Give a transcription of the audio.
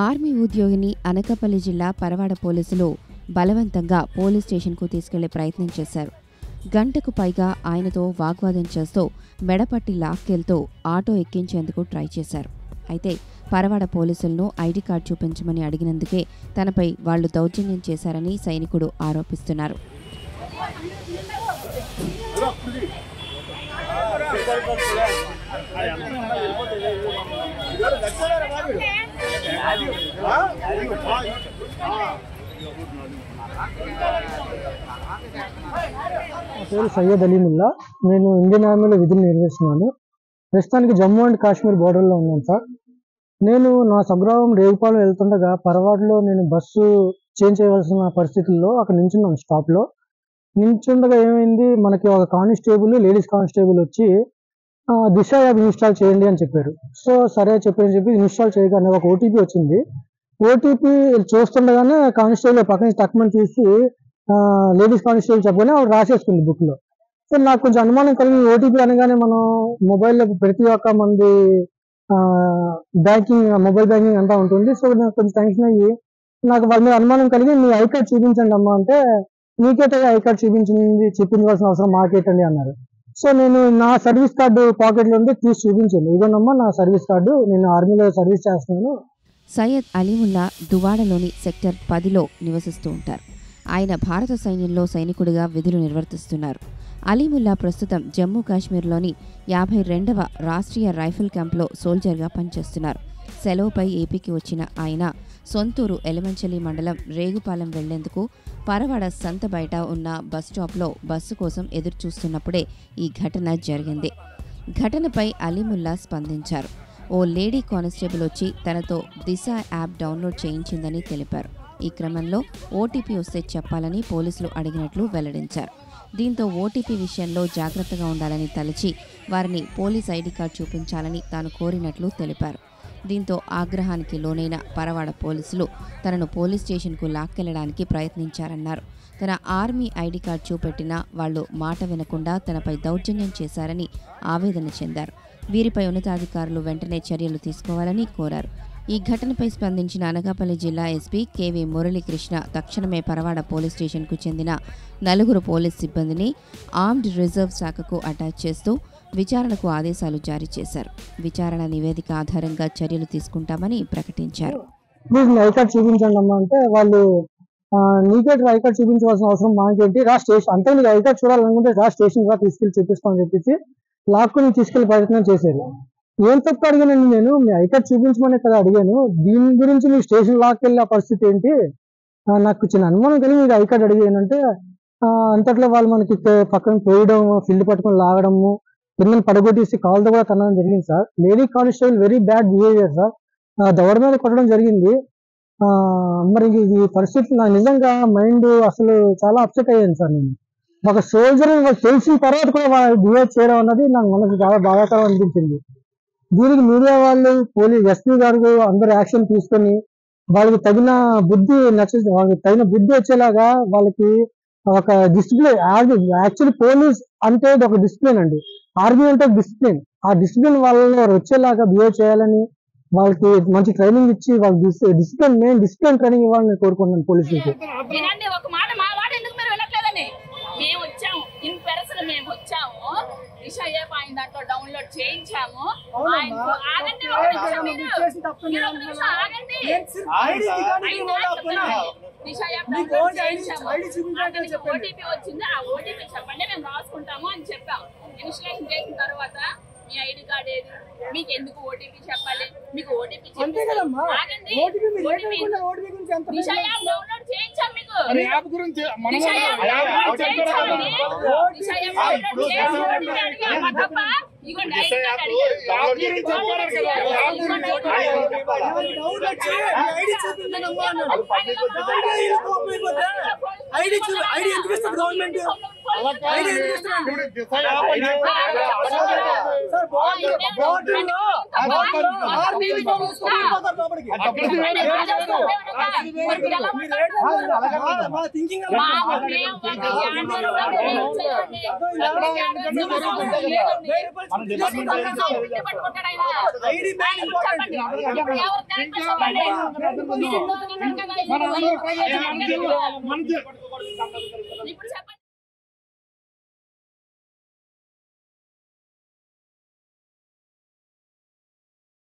Army ఉద్యోగిని అనకాపల్లి జిల్లా పరవాడ పోలీసులు బలవంతంగా పోలీస్ స్టేషన్కు తీసుకెళ్లే ప్రయత్నం చేశారు గంటకు పైగా ఆయనతో వాగ్వాదం చేస్తూ మెడపట్టి లాక్కెళ్తూ ఆటో ఎక్కించేందుకు ట్రై చేశారు అయితే పరవాడ పోలీసులను ఐడి కార్డు చూపించమని అడిగినందుకే తనపై వాళ్లు దౌర్జన్యం చేశారని సైనికుడు ఆరోపిస్తున్నారు నా పేరు సయ్యద్ అలీముల్లా నేను ఇండియన్ ఆర్మీలో విధులు నిర్వహిస్తున్నాను ప్రస్తుతానికి జమ్మూ అండ్ కాశ్మీర్ బోర్డర్లో ఉన్నాను సార్ నేను నా స్వగ్రామం రేగుపాలెం వెళ్తుండగా పరవాడలో నేను బస్సు చేంజ్ చేయవలసిన పరిస్థితుల్లో అక్కడ నించున్నాను స్టాప్లో నించుండగా ఏమైంది మనకి ఒక కానిస్టేబుల్ లేడీస్ కానిస్టేబుల్ వచ్చి ఆ, దిశ యాప్ ఇన్స్టాల్ చేయండి అని చెప్పారు సో సరే చెప్పని చెప్పి ఇన్స్టాల్ చేయగానే ఒక ఓటీపీ వచ్చింది ఓటీపీ చూస్తుండగానే కానిస్టేబుల్ పక్కన తక్కువ తీసి లేడీస్ కానిస్టేబుల్ చెప్పగానే ఆవిడ రాసేసుకుంది బుక్ లో సో నాకు కొంచెం అనుమానం కలిగి ఓటీపీ అనగానే మనం మొబైల్లో ప్రతి ఒక్క మంది బ్యాంకింగ్ మొబైల్ బ్యాంకింగ్ అంతా ఉంటుంది సో నాకు కొంచెం టెన్షన్ అయ్యి నాకు వాళ్ళ మీద అనుమానం కలిగి మీ ఐ కార్డ్ చూపించండి అమ్మా అంటే మీకేట ఐ కార్డ్ చూపించింది చూపించవలసిన అవసరం మాకేటండి అన్నారు సో నేను నా సర్వీస్ కార్డు పాకెట్ లో ఉంటే తీసి చూపించాను ఇదిగోనమ్మా నా సర్వీస్ కార్డు నేను ఆర్మీలో సర్వీస్ చేస్తున్నాను సయ్యద్ అలీముల్లా దువాడలోని సెక్టర్ పదిలో నివసిస్తూ ఉంటారు ఆయన భారత సైన్యంలో సైనికుడిగా విధులు నిర్వర్తిస్తున్నారు అలీముల్లా ప్రస్తుతం జమ్మూ కాశ్మీర్లోని యాభై రెండవ రాష్ట్రీయ రైఫిల్ క్యాంప్లో సోల్జర్గా పనిచేస్తున్నారు సెలవుపై ఏపీకి వచ్చిన ఆయన సొంతూరు ఎలమంచలి మండలం రేగుపాలెం వెళ్లేందుకు పరవాడ సంత బయట ఉన్న బస్ స్టాప్లో బస్సు కోసం ఎదురు చూస్తున్నప్పుడే ఈ ఘటన జరిగింది ఘటనపై అలీముల్లా స్పందించారు ఓ లేడీ కానిస్టేబుల్ వచ్చి తనతో దిశ యాప్ డౌన్లోడ్ చేయించిందని తెలిపారు ఈ క్రమంలో ఓటీపీ వస్తే చెప్పాలని పోలీసులు అడిగినట్లు వెల్లడించారు దీంతో ఓటీపీ విషయంలో జాగ్రత్తగా ఉండాలని తలచి వారిని పోలీస్ ఐడి కార్డు చూపించాలని తాను కోరినట్లు తెలిపారు దీంతో ఆగ్రహానికి లోనైన పరవాడ పోలీసులు తనను పోలీస్ స్టేషన్కు లాక్కెళ్లడానికి ప్రయత్నించారన్నారు తన ఆర్మీ ఐడి కార్డు చూపెట్టినా వాళ్లు మాట వినకుండా తనపై దౌర్జన్యం చేశారని ఆవేదన చెందారు వీరిపై ఉన్నతాధికారులు వెంటనే చర్యలు తీసుకోవాలని కోరారు ఈ ఘటనపై స్పందించిన అనకాపల్లి జిల్లా ఎస్పీ కేవీ మురళీకృష్ణ తక్షణమే పరవాడ పోలీస్ స్టేషన్కు చెందిన నలుగురు పోలీస్ సిబ్బందిని ఆర్మ్డ్ రిజర్వ్ శాఖకు అటాచ్ చేస్తూ విచారణకు ఆదేశాలు జారీ చేశారు విచారణ నివేదిక ఆధారంగా చర్యలు తీసుకుంటామని ప్రకటించారు ప్లీజ్ మీ ఐ కార్డ్ చూపించండి అమ్మా అంటే వాళ్ళు ఆ, నీకే ఐ కార్డ్ చూపించవలసిన అవసరం మాకేంటి రా స్టేషన్ అంతే నీకు ఐ కార్డ్ చూడాలనుకుంటే రా స్టేషన్ రా తీసుకెళ్లి చూపిస్తామని చెప్పేసి లాక్కుని తీసుకెళ్లి ప్రయత్నం చేశారు ఏం తప్పు అడిగానండి నేను మీ ఐ కార్డ్ చూపించమని కదా అడిగాను దీని గురించి మీరు స్టేషన్ లాక్కెళ్ళి ఆ పరిస్థితి ఏంటి ఆ, నాకు చిన్న అనుమానం కలిగి మీరు ఐ కార్డ్ అడిగానంటే ఆ, అంతట్లో వాళ్ళు మనకి తే- పక్కన తోయడం ఫీల్డ్ పట్టుకొని లాగడము కింద పడగొట్టేసి కాలుతో కూడా తనడం జరిగింది sir lady constable very bad behaviour sir ఆ, దవడ మీద కొట్టడం జరిగింది ఆ మరి ఈ పరిస్థితి నాకు నిజంగా మైండ్ అసలు చాలా అప్సెట్ అయ్యాను సార్ నేను ఒక సోల్జర్ తెలిసిన తర్వాత కూడా వాళ్ళు బిహేవ్ చేయడం అన్నది నాకు మనసు చాలా బాధాకరం అనిపించింది దీనికి మీడియా వాళ్ళు పోలీస్ ఎస్పీ గారు అందరు యాక్షన్ తీసుకొని వాళ్ళకి తగిన బుద్ధి నచ్చ వాళ్ళకి తగిన బుద్ధి వచ్చేలాగా వాళ్ళకి ఒక డిసిప్లిన్ యాక్చువల్లీ పోలీస్ అంటే ఇది ఒక డిసిప్లిన్ అండి ఆర్మీ అంటే డిసిప్లిన్ ఆ డిసిప్లిన్ వాళ్ళలో వచ్చేలాగా బిహేవ్ చేయాలని వాళ్ళకి మంచి ట్రైనింగ్ ఇచ్చి వాళ్ళకి డిసిప్లిన్ మెయిన్ డిసిప్లిన్ ట్రైనింగ్ ఇవ్వాలని కోరుకుంటున్నాను పోలీసులకి వినండి ఒక మాట మా మాట ఎందుకు మీరు వినట్లేదని మేము వచ్చాము ఇన్ పెరసలు మేము వచ్చాము దిశ యాప్ ఆయన దాంట్లో డౌన్లోడ్ చేయించాము ఆయనకు ఆగండి ఒక నిమిషం మీరు. మీరు ఒక నిమిషం ఆగండి ఐదు మాట చెప్తున్నాను. దిశ యాప్ డౌన్లోడ్ చేయించాము అతనికి ఓటీపీ వచ్చింది ఆ ఓటీపీ చెప్పండి మేము రాసుకుంటాము అని చెప్పాం ఇన్స్టలేషన్ చేసిన తర్వాత మీ ఐడి కార్డ్ ఏది మీకు ఎందుకు ఓటీపీ చెప్పాలి మీకు ఓటీపీ ఆగండి ఓటీపీ దిశ యాప్ డౌన్లోడ్ చేయించాం మీకు యాప్ గురించి మనం దిశ యాప్ డౌన్లోడ్ చేయించామని దిశ యాప్ డౌన్లోడ్ చేసి ఓటీపీ అడిగాం మా తప్ప ఇగోండి ఐడి కార్డ్ అడిగాం ఇగోండి ఐడి చూ ఐడి ఎందుకు ఇస్తుంది గవర్నమెంట్ ఇప్పుడు చెప్పండి